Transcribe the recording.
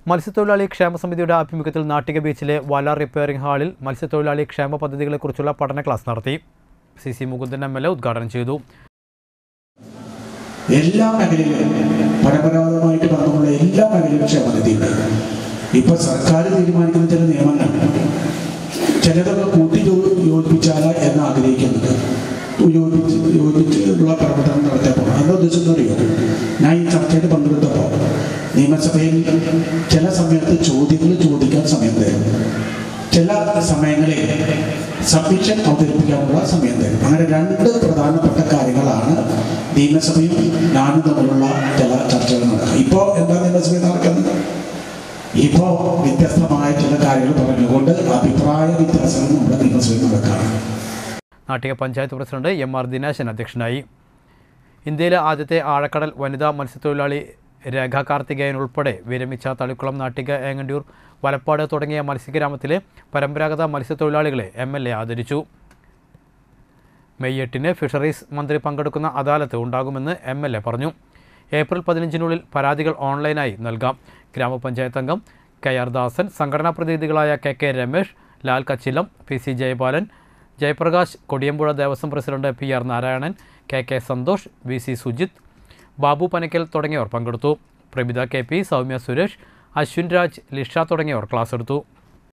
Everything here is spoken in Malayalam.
മത്സ്യത്തൊഴിലാളി ക്ഷേമ സമിതിയുടെ ആഭിമുഖ്യത്തിൽ നാട്ടിക ബീച്ചിലെ വല റിപ്പയറിംഗ് ഹാളിൽ മത്സ്യത്തൊഴിലാളി ക്ഷേമ പദ്ധതികളെക്കുറിച്ചുള്ള പഠന ക്ലാസ് നടത്തി C C Mukundan M L A ഉദ്ഘാടനം ചെയ്തു എല്ലാ മേഖലയിലും പരമ്പരാഗതമായിട്ട് പറഞ്ഞുള്ള എല്ലാ മേഖലയിലും ക്ഷേമനിധിയുണ്ട് ഇപ്പൊ സർക്കാർ തീരുമാനിക്കുന്ന ചില നിയമങ്ങൾ ചിലതൊക്കെ കൂട്ടി യോ- യോജിപ്പിച്ചാല എന്ന് ആഗ്രഹിക്കുന്നുണ്ട് യോജിപ്പിച്ച് യോജിച്ചുള്ള പ്രവർത്തനം നടത്തിയപ്പോൾ എന്താ ഉദ്ദേശം അറിയോ ഞാൻ ഈ ചർച്ചയിൽ പങ്കെടുത്തപ്പോൾ നിയമസഭയിൽ ചില സമയത്ത് ചോദ്യങ്ങൾ ചോദിക്കാൻ സമയം തരും ചില സമയങ്ങളിൽ സബ്മിഷൻ അവതരിപ്പിക്കാനുള്ള സമയം തരും അങ്ങനെ രണ്ട് പ്രധാനപ്പെട്ട കാര്യങ്ങളാണ് നിയമസഭയും ഞാനും തമ്മിലുള്ള ചില ചർച്ചകൾ നടക്കുക ഇപ്പോൾ എന്താ നിയമസഭയിൽ നടക്കുന്നത് ഇപ്പോൾ വ്യത്യസ്തമായ ചില കാര്യങ്ങൾ പറഞ്ഞുകൊണ്ട് അഭിപ്രായ വ്യത്യാസങ്ങൾ നമ്മുടെ നിയമസഭയിൽ നടക്കുകയാണ് Nattika panchayat president M R Dineshan അധ്യക്ഷനായി ഇന്ത്യയിലെ ആദ്യത്തെ ആഴക്കടൽ വനിതാ മത്സ്യത്തൊഴിലാളി രേഖ കാർത്തികേയൻ ഉൾപ്പെടെ വിരമിച്ച തളിക്കുളം നാട്ടിക ഏങ്ങണ്ടിയൂർ വലപ്പാട് തുടങ്ങിയ മത്സ്യഗ്രാമത്തിലെ പരമ്പരാഗത മത്സ്യത്തൊഴിലാളികളെ എം എൽ എ ആദരിച്ചു മെയ് എട്ടിന് ഫിഷറീസ് മന്ത്രി പങ്കെടുക്കുന്ന അദാലത്ത് ഉണ്ടാകുമെന്ന് എം എൽ എ പറഞ്ഞു ഏപ്രിൽ പതിനഞ്ചിനുള്ളിൽ പരാതികൾ ഓൺലൈനായി നൽകാം ഗ്രാമപഞ്ചായത്ത് അംഗം കെ ആർ ദാസൻ സംഘടനാ പ്രതിനിധികളായ K K Ramesh Lal Kachilam P C Jayapalan Jayaprakash Kodiyampuzha Devaswom president P R Narayanan K K Santhosh V C Sujith Babu Panakkal തുടങ്ങിയവർ പങ്കെടുത്തു പ്രഭിത കെ പി സൗമ്യ സുരേഷ് അശ്വിൻ രാജ് ലിഷ തുടങ്ങിയവർ ക്ലാസ് എടുത്തു